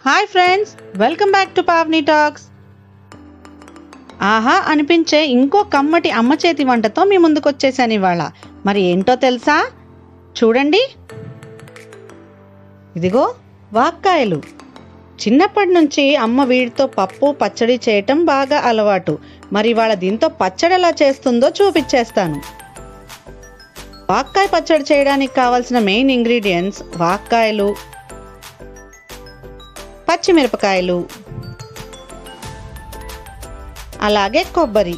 hi friends welcome back to Pavni talks ఆహా అనిపించే ఇంకో కమ్మటి అమ్మ చేతి వంటతో మీ ముందుకు వచ్చేసాను ఇవాళ మరి ఏంటో తెలుసా చూడండి ఇదిగో వాక్కాయలు చిన్నప్పటి నుంచి అమ్మ వీటితో పప్పు పచ్చడి చేయటం బాగా అలవాటు మరి ఇవాళ దీంతో పచ్చడి ఎలా చేస్తుందో చూపించేస్తాను వాక్కాయ పచ్చడి చేయడానికి కావాల్సిన మెయిన్ ఇంగ్రీడియంట్స్ వాక్కాయలు పచ్చిమిరపకాయలు అలాగే కొబ్బరి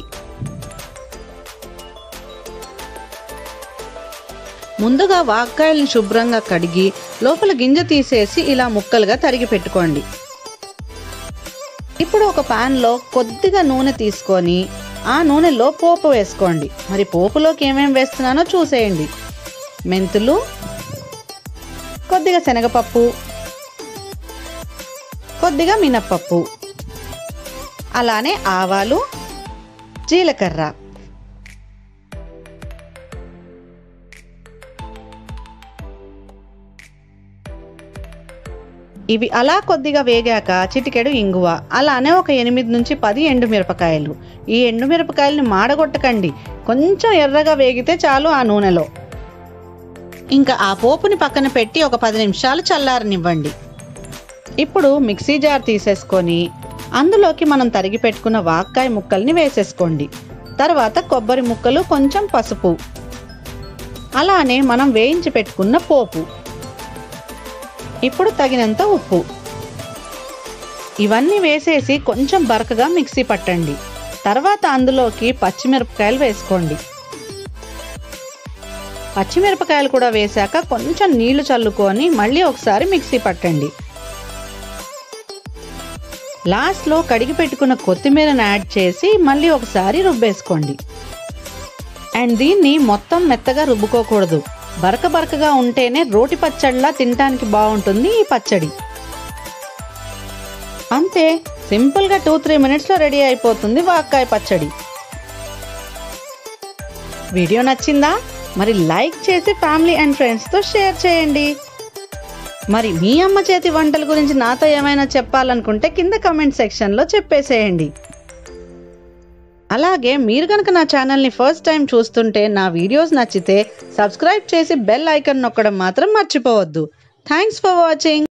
ముందుగా వాక్కాయలను శుభ్రంగా కడిగి లోపల గింజ తీసేసి ఇలా ముక్కలుగా తరిగి పెట్టుకోండి ఇప్పుడు ఒక పాన్లో కొద్దిగా నూనె తీసుకొని ఆ నూనెలో పోపు వేసుకోండి మరి పోపులోకి ఏమేమి వేస్తున్నానో చూసేయండి మెంతులు కొద్దిగా శనగపప్పు కొద్దిగా మినప్పప్పు అలానే ఆవాలు జీలకర్ర ఇవి అలా కొద్దిగా వేగాక చిటికెడు ఇంగువ అలానే ఒక ఎనిమిది నుంచి పది ఎండుమిరపకాయలు ఈ ఎండుమిరపకాయలని మాడగొట్టకండి కొంచెం ఎర్రగా వేగితే చాలు ఆ నూనెలో ఇంకా ఆ పోపుని పక్కన పెట్టి ఒక పది నిమిషాలు చల్లారనివ్వండి ఇప్పుడు మిక్సీ జార్ తీసేసుకొని అందులోకి మనం తరిగి పెట్టుకున్న వాక్కాయ ముక్కల్ని వేసేసుకోండి తర్వాత కొబ్బరి ముక్కలు కొంచెం పసుపు అలానే మనం వేయించి పెట్టుకున్న పోపు ఇప్పుడు తగినంత ఉప్పు ఇవన్నీ వేసేసి కొంచెం బరకగా మిక్సీ పట్టండి తర్వాత అందులోకి పచ్చిమిరపకాయలు వేసుకోండి పచ్చిమిరపకాయలు కూడా వేశాక కొంచెం నీళ్లు చల్లుకొని మళ్ళీ ఒకసారి మిక్సీ పట్టండి లాస్ట్లో కడిగి పెట్టుకున్న కొత్తిమీరను యాడ్ చేసి మళ్ళీ ఒకసారి రుబ్బేసుకోండి అండ్ దీన్ని మొత్తం మెత్తగా రుబ్బుకోకూడదు బరక బరకగా ఉంటేనే రోటి పచ్చడిలా తినడానికి బాగుంటుంది ఈ పచ్చడి అంతే సింపుల్గా టూ త్రీ మినిట్స్లో రెడీ అయిపోతుంది వాక్కాయ పచ్చడి వీడియో నచ్చిందా మరి లైక్ చేసి ఫ్యామిలీ అండ్ ఫ్రెండ్స్తో షేర్ చేయండి మరి మీ అమ్మ చేతి వంటల గురించి నాతో ఏమైనా చెప్పాలనుకుంటే కింద కమెంట్ సెక్షన్లో చెప్పేసేయండి అలాగే మీరు కనుక నా ఛానల్ని ఫస్ట్ టైం చూస్తుంటే నా వీడియోస్ నచ్చితే సబ్స్క్రైబ్ చేసి బెల్ ఐకన్ నొక్కడం మాత్రం మర్చిపోవద్దు థ్యాంక్స్ ఫర్ వాచింగ్